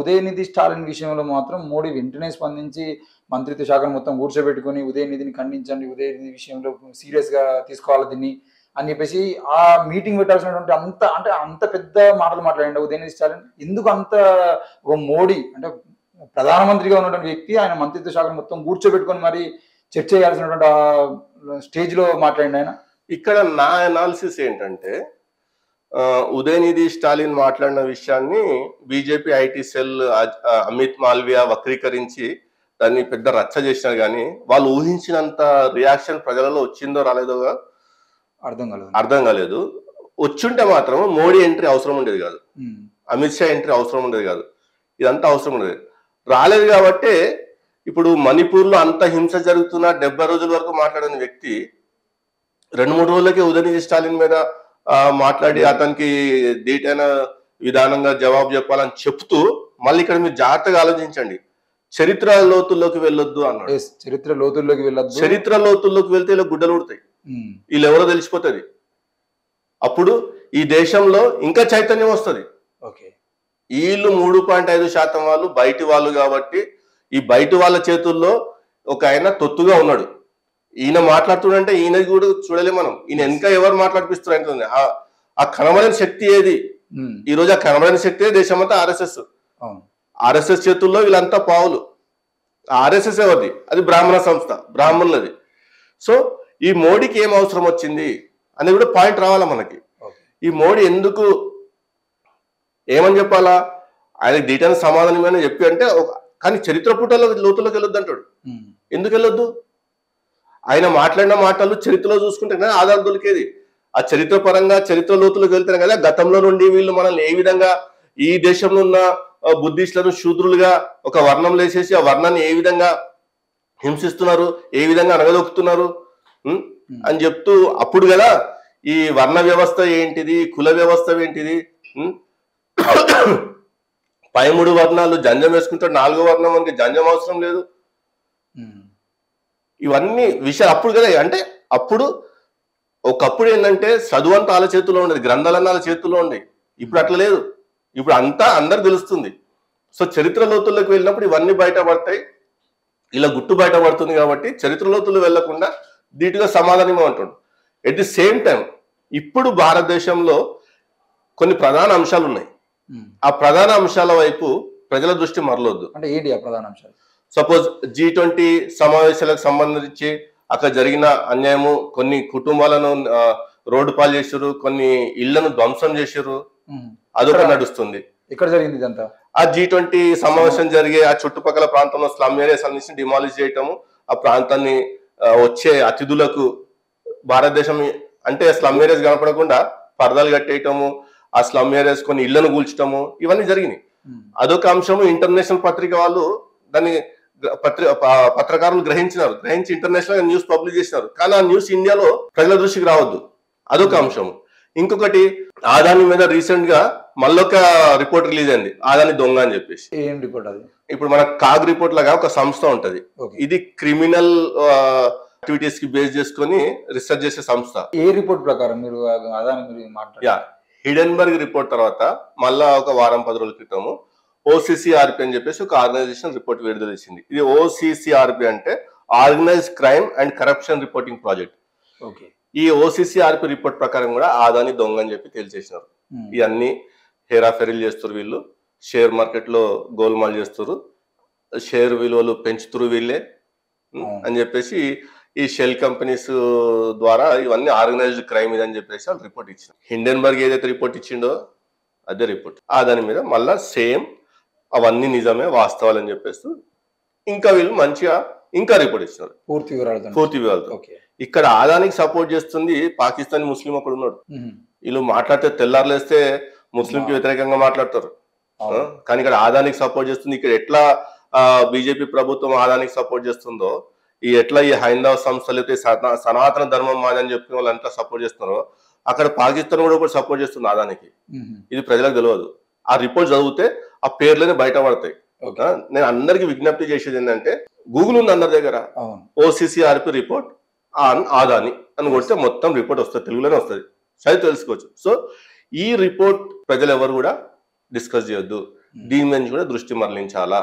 ఉదయనిధి స్టాలిన్ విషయంలో మాత్రం మోడీ వెంటనే స్పందించి మంత్రిత్వ శాఖను మొత్తం కూర్చోబెట్టుకొని ఉదయనిధిని ఖండించండి ఉదయనిధి విషయంలో సీరియస్ గా తీసుకోవాలి దీన్ని అని చెప్పేసి ఆ మీటింగ్ పెట్టాల్సినటువంటి అంత అంటే అంత పెద్ద మాటలు మాట్లాడండి ఉదయనిధి స్టాలిన్ ఎందుకు అంత ఒక మోడీ అంటే ప్రధానమంత్రిగా ఉన్నటువంటి వ్యక్తి ఆయన మంత్రిత్వ శాఖను మొత్తం కూర్చోబెట్టుకొని మరి చర్చ చేయాల్సినటువంటి ఆ స్టేజ్ లో మాట్లాడండి ఆయన ఇక్కడ నా అనాలిసిస్ ఏంటంటే ఆ, ఉదయనిధి స్టాలిన్ మాట్లాడిన విషయాన్ని బీజేపీ ఐటీ సెల్ అజ్- ఆ, అమిత్ మాల్వియా వక్రీకరించి దాన్ని పెద్ద రచ్చ చేసినారు కానీ వాళ్ళు ఊహించినంత రియాక్షన్ ప్రజలలో వచ్చిందో రాలేదో అర్థం కలదు అర్థం కాలేదు వచ్చుంటే మాత్రం మోడీ ఎంట్రీ అవసరం ఉండేది కాదు ఉమ్, అమిత్ షా ఎంట్రీ అవసరం ఉండేది కాదు ఇదంతా అవసరం ఉండేది రాలేదు కాబట్టి ఇప్పుడు మణిపూర్లో అంత హింస జరుగుతున్న డెబ్బై రోజుల వరకు మాట్లాడిన వ్యక్తి రెండు మూడు రోజులకే ఉదయనిధి స్టాలిన్ మీద ఆ, మాట్లాడి అతనికి దీటైన విధానంగా జవాబు చెప్పాలని చెప్తూ మళ్ళీ ఇక్కడ మీరు జాగ్రత్తగా ఆలోచించండి చరిత్ర లోతుల్లోకి వెళ్ళొద్దు అన్నాడు yes, చరిత్ర లోతుల్లోకి వెళ్ళొద్దు చరిత్ర లోతుల్లోకి వెళ్తే ఇలా గుడ్డలు ఉడతాయి ఉమ్, వీళ్ళు ఎవరో తెలిసిపోతుంది అప్పుడు ఈ దేశంలో ఇంకా చైతన్యం వస్తుంది ఓకే వీళ్ళు మూడు పాయింట్ ఐదు శాతం వాళ్ళు బయటి వాళ్ళు కాబట్టి ఈ బయటి వాళ్ళ చేతుల్లో ఒక ఆయన తొత్తుగా ఉన్నాడు ఈయన మాట్లాడుతుండంటే ఈయన కూడా చూడలే మనం ఈయన వెనక ఎవరు మాట్లాడిపిస్తారు అంటుంది ఆ- ఆ కనబడని శక్తి ఏది ఉమ్, ఈ రోజు ఆ కనబడని శక్తి దేశమంతా ఆర్ఎస్ఎస్ అవును ఆర్ఎస్ఎస్ చేతుల్లో వీళ్ళంతా పావులు ఆర్ఎస్ఎస్ ఎవరిది అది బ్రాహ్మణ సంస్థ బ్రాహ్మణులది సో ఈ మోడీకి ఏం అవసరం వచ్చింది అనేది కూడా పాయింట్ రావాలా మనకి ఓకే ఈ మోడీ ఎందుకు ఏమని చెప్పాలా ఆయనకి డీటెయిల్ సమాధానం ఏమైనా చెప్పి అంటే ఒక- కానీ చరిత్ర పుటలో లోతులోకి వెళ్ళొద్దు అంటాడు ఉమ్, ఎందుకు వెళ్ళొద్దు ఆయన మాట్లాడిన మాటలు చరిత్రలో చూసుకుంటే కదా ఆధారం దొరికేది ఆ చరిత్ర పరంగా చరిత్ర లోతులోకి వెళ్తేనే కదా గతంలో నుండి వీళ్ళు మనల్ని ఏ విధంగా ఈ దేశంలో ఉన్న ఆ, బుద్ధిస్టులను శూద్రులుగా ఒక వర్ణం లేసేసి ఆ వర్ణాన్ని ఏ విధంగా హింసిస్తున్నారు ఏ విధంగా అనగదొక్కుతున్నారు ఉం? అని చెప్తూ అప్పుడు కదా ఈ వర్ణ వ్యవస్థ ఏంటిది కుల వ్యవస్థ ఏంటిది ఉం? పై మూడు వర్ణాలు జంజం వేసుకుంటాడు నాలుగో వర్ణం మనకి జంజం అవసరం లేదు ఉమ్, ఇవన్నీ విషయాలు అప్పుడు కదా అంటే అప్పుడు ఒకప్పుడు ఏంటంటే చదువు అంతా వాళ్ళ చేతుల్లో ఉండేది గ్రంథాలన్నీ వాళ్ళ చేతుల్లో ఉండేవి ఇప్పుడు అట్లా లేదు ఇప్పుడు అంతా అందరు తెలుస్తుంది సో చరిత్ర లోతుల్లోకి వెళ్ళినప్పుడు ఇవన్నీ బయటపడతాయి ఇలా గుట్టు బయటపడుతుంది కాబట్టి చరిత్ర లోతులు వెళ్లకుండా ధీటుగా సమాధానం అంటుండు ఎట్ ది సేమ్ టైం ఇప్పుడు భారతదేశంలో కొన్ని ప్రధాన అంశాలు ఉన్నాయి ఉమ్. ఆ ప్రధాన అంశాల వైపు ప్రజల దృష్టి మరలొద్దు అంటే ఏంటి ఆ ప్రధాన అంశాలు సపోజ్ జీ ట్వంటీ సమావేశాలకు సంబంధించి అక్కడ జరిగిన అన్యాయము కొన్ని కుటుంబాలను ఆ, రోడ్డు పాలు చేసారు కొన్ని ఇళ్లను ధ్వంసం చేసారు ఉమ్. అదొక ఇక్కడ- నడుస్తుంది ఎక్కడ జరిగింది ఇదంతా ఆ జీ ట్వంటీ సమావేశం జరిగే ఆ చుట్టుపక్కల ప్రాంతంలో స్లమ్ ఏరియాస్ అన్నింటిని డిమాలిష్ చేయటము ఆ ప్రాంతాన్ని ఆ, వచ్చే అతిథులకు భారతదేశం అంటే స్లమ్ ఏరియాస్ కనపడకుండా పరదాలు కట్టేయటము ఆ స్లమ్ ఏరియాస్ కొన్ని ఇళ్లను కూల్చటము ఇవన్నీ జరిగినాయి ఉమ్, అదొక అంశము ఇంటర్నేషనల్ పత్రిక వాళ్ళు దాన్ని గ్ర- పత్రి ప- పత్రకారులు గ్రహించినారు గ్రహించి ఇంటర్నేషనల్ న్యూస్ పబ్లిష్ చేసినారు కానీ ఆ న్యూస్ ఇండియాలో ప్రజల దృష్టికి రావద్దు అదొక అంశం ఇంకొకటి ఆదాని మీద రీసెంట్ గా మళ్ళొక రిపోర్ట్ రిలీజ్ అయింది ఆదాని దొంగ అని చెప్పేసి ఏం రిపోర్ట్ అది ఇప్పుడు మన కాగ్ రిపోర్ట్ లాగా ఒక సంస్థ ఉంటది ఓకే ఇది క్రిమినల్ యాక్టివిటీస్ కి బేస్ చేసుకొని రీసెర్చ్ చేసే సంస్థ ఏ రిపోర్ట్ ప్రకారం మీరు అదాని మీరు మాట్లాడారు యా హిడెన్బర్గ్ రిపోర్ట్ తర్వాత మళ్ళా ఒక వారం పది రోజుల క్రితము ఓసీసీఆర్పి అని చెప్పేసి ఒక ఆర్గనైజేషన్ రిపోర్ట్ విడుదల చేసింది ఇది ఓసీసీఆర్పి అంటే organise crime and corruption reporting project okay ఈ ఓసీసీఆర్పి రిపోర్ట్ ప్రకారం కూడా ఆదాని దొంగ అని చెప్పి తేల్చేసినారు ఉమ్, ఇవన్నీ హేరాఫెరీలు చేస్తారు వీళ్ళు షేర్ మార్కెట్ లో గోల్మాల్ చేస్తారు షేర్ విలువలు పెంచుతురు వీళ్ళే ఉం, అవును. అని చెప్పేసి ఈ షెల్ కంపెనీస్ ద్వారా ఇవన్నీ ఆర్గనైజ్డ్ క్రైమ్ ఇది అని చెప్పేసి వాళ్ళు రిపోర్ట్ ఇచ్చారు హిండెన్బర్గ్ ఏదైతే రిపోర్ట్ ఇచ్చిండో అదే రిపోర్ట్ ఆ దాని మీద మళ్ళా సేమ్ అవన్నీ నిజమే వాస్తవాలు అని చెప్పేస్తూ ఇంకా వీళ్ళు మంచిగా ఇంకా రిపోర్ట్ ఇచ్చినారు పూర్తి వివరాలతో పూర్తి వివరాలతో ఓకే ఇక్కడ ఆదానికి సపోర్ట్ చేస్తుంది పాకిస్తాన్ ముస్లిం ఒకడు ఉన్నాడు ఉమ్, వీళ్ళు మాట్లాడితే తెల్లారులేస్తే ముస్లింకి వ్యతిరేకంగా మాట్లాడతారు ఆ? అవును. కానీ ఇక్కడ ఆదానికి సపోర్ట్ చేస్తుంది ఇక్కడ ఎట్లా బీజేపీ ప్రభుత్వం ఆదానికి సపోర్ట్ చేస్తుందో ఈ ఎట్లా ఈ హైందవ సంస్థలు అయితే సనా- సనాతన ధర్మం మాదని చెప్పిన వాళ్ళు ఎంత సపోర్ట్ చేస్తున్నారో అక్కడ పాకిస్తాన్ కూడా ఒకటి సపోర్ట్ చేస్తుంది ఆదానికి ఉమ్, ఇది ప్రజలకు తెలియదు ఆ రిపోర్ట్ చదివితే ఆ పేర్లనే బయట పడతాయి ఓకే ఆ? నేను అందరికి విజ్ఞప్తి చేసేది ఏంటంటే గూగుల్ ఉంది అందరి దగ్గర అవును ఓసీసీఆర్పి రిపోర్ట్ ఆన్ ఆదాని అని కొడితే మొత్తం రిపోర్ట్ వస్తుంది తెలుగులోనే వస్తుంది చదివి తెలుసుకోవచ్చు సో ఈ రిపోర్ట్ ప్రజలు ఎవరు కూడా డిస్కస్ చేయొద్దు దీని నుంచి కూడా దృష్టి మరలించాలా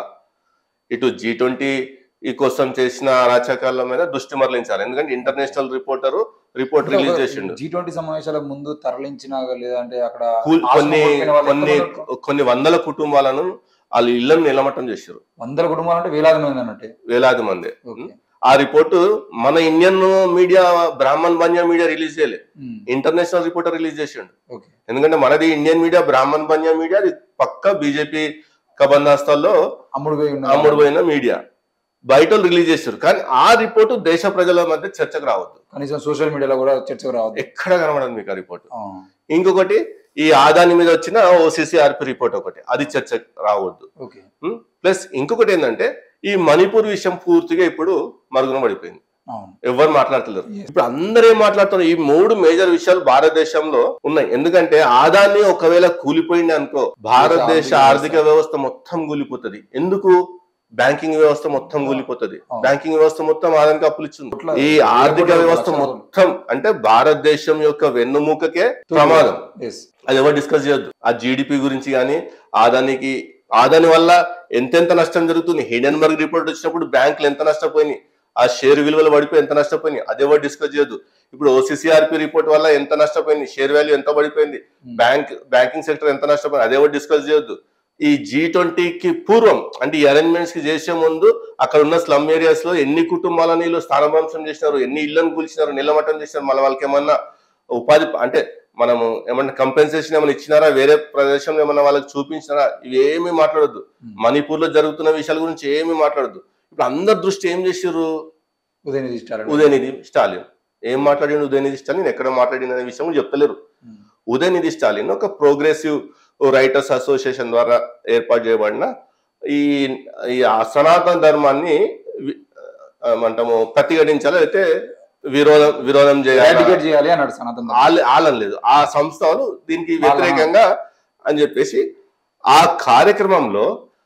ఇటు జీ ట్వంటీ ఈ కోసం చేసిన అరాచకాల మీద దృష్టి మరలించాలి ఎందుకంటే ఇంటర్నేషనల్ రిపోర్టరు రిపోర్ట్ రిలీజ్ చేసిండు జీ ట్వంటీ సమావేశాల ముందు తరలించిన లేదంటే అక్కడ కూల్- ఆశ్రమం కొన్ని కోల్పోయిన వాళ్ళు కొన్ని ఎంతమంది? కొన్ని వందల కుటుంబాలను వాళ్ళ ఇళ్లను నిలమట్టం చేశారు వందల కుటుంబాలు అంటే వేలాది మంది అన్నట్టే వేలాది మంది ఓకే ఆ రిపోర్టు మన Indian media Brahmin Bania media release చేయలే ఉమ్, ఇంటర్నేషనల్ రిపోర్టర్ రిలీజ్ చేసిండు ఓకే ఎందుకంటే మనది Indian media Brahmin Bania media అది పక్క బీజేపీ కబందాస్తాల్లో అమ్ముడు పోయి ఉన్న అమ్ముడు పోయిన మీడియా బయట వాళ్ళు రిలీజ్ చేశారు కానీ ఆ రిపోర్టు దేశ ప్రజల మధ్య చర్చకు రావద్దు కనీసం సోషల్ మీడియాలో కూడా చర్చకు రావద్దు ఎక్కడ కనబడదు మీకు ఆ రిపోర్ట్ ఆ, ఇంకొకటి ఈ ఆదాని మీద వచ్చిన ఓసీసీ ఆర్పి రిపోర్ట్ ఒకటి అది చర్చకు రావద్దు ఓకే ప్లస్ ఇంకొకటి ఏంటంటే ఈ మణిపూర్ విషయం పూర్తిగా ఇప్పుడు మరుగున పడిపోయింది అవును ఎవరు మాట్లాడతలేరు Yes. ఇప్పుడు అందరూ ఏం మాట్లాడుతున్నారు ఈ మూడు మేజర్ విషయాలు భారతదేశంలో ఉన్నాయి ఎందుకంటే ఆదాన్ని ఒకవేళ కూలిపోయింది అనుకో భారతదేశ ఆర్థిక ఆర్థిక వ్యవస్థ మొత్తం కూలిపోతుంది ఎందుకు బ్యాంకింగ్ వ్యవస్థ మొత్తం కూలిపోతుంది అవును. బ్యాంకింగ్ వ్యవస్థ మొత్తం ఆదానికి అప్పులు ఇచ్చింది కోట్ల- ఈ ఆర్థిక కోట్ల వ్యవస్థ లక్షల మొత్తం అంటే భారతదేశం యొక్క వెన్నుముకకే ప్రమాదం ఎస్ అది ఎవరు డిస్కస్ చేయొద్దు ఆ జీడిపి గురించి కానీ ఆదానికి ఆదాని వల్ల ఎంతెంత నష్టం జరుగుతుంది హిడెన్బర్గ్ రిపోర్ట్ వచ్చినప్పుడు బ్యాంకులు ఎంత నష్టపోయినాయి ఆ షేర్ విలువలు పడిపోయి ఎంత నష్టపోయినాయి అది ఎవరు డిస్కస్ చేయొద్దు ఇప్పుడు ఓసీసీఆర్పి రిపోర్ట్ వల్ల ఎంత నష్టపోయింది షేర్ వాల్యూ ఎంత పడిపోయింది బ్యాంక్ బ్యాంకింగ్ సెక్టర్ ఎంత నష్టపోయింది అది ఎవరు డిస్కస్ చేయొద్దు ఈ జీ ట్వంటీకి పూర్వం అంటే ఈ అరేంజ్మెంట్స్ కి చేసే ముందు అక్కడ ఉన్న స్లమ్ ఏరియాస్ లో ఎన్ని కుటుంబాలని వీళ్ళు స్థానభ్రంశం చేసినారు ఎన్ని ఇళ్లను కూల్చినారు నిలమట్టం చేసినారు మళ్ళీ వాళ్ళకి ఏమన్నా ఉపాధి అంటే మనము ఏమన్నా కంపెన్సేషన్ ఏమైనా ఇచ్చినారా వేరే ప్రదేశంలో ఏమన్నా వాళ్ళకి చూపించినారా ఇవేమీ మాట్లాడొద్దు మణిపూర్ లో జరుగుతున్న విషయాల గురించి ఏమీ మాట్లాడొద్దు ఇప్పుడు అందరి దృష్టి ఏం చేసారు ఉదయనిధి ఇష్టాలు ఉదయనిధి స్టాలిన్ ఏం మాట్లాడిన ఉదయనిధి స్టాలిన్ ఎక్కడ మాట్లాడిన అనే విషయం కూడా చెప్తలేరు ఉదయనిధి స్టాలిన్ ఒక ప్రోగ్రెసివ్ రైటర్స్ అసోసియేషన్ ద్వారా ఏర్పాటు చేయబడిన ఈ ఈ సనాతన ధర్మాన్ని వి- ఏమంటాము ప్రతిఘటించాలి అయితే విరోధం విరోధం చేయాలి ఎరాడికేట్ చేయాలి అన్నాడు సనాతన్ ధర్మం. వాళ్ళ వాళ్ళని లేదు ఆ సంస్థ వాళ్ళు దీనికి వ్యతిరేకంగా అని చెప్పేసి ఆ కార్యక్రమంలో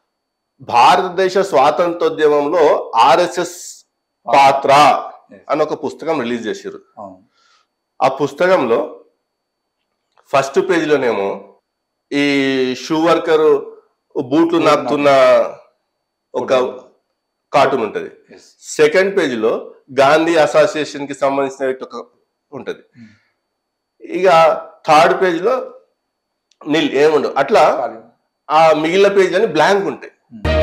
భారతదేశ స్వాతంత్రోద్యమంలో ఆర్ఎస్ఎస్ పాత్ర అని ఒక పుస్తకం రిలీజ్ చేశారు అవును ఆ పుస్తకంలో ఫస్ట్ పేజీలోనేమో ఈ షూ వర్కర్ బూట్లు నాపుతున్న ఒక కార్టూన్ ఉంటది Yes. సెకండ్ పేజీలో గాంధీ అసోసియేషన్ కి సంబంధించిన ఒక ఉంటది Hmm. ఇక థర్డ్ పేజీలో నిల్ ఏముండవు అట్లా ఖాళీ. ఆ మిగిలిన పేజీలని బ్లాంక్ ఉంటాయి Hmm.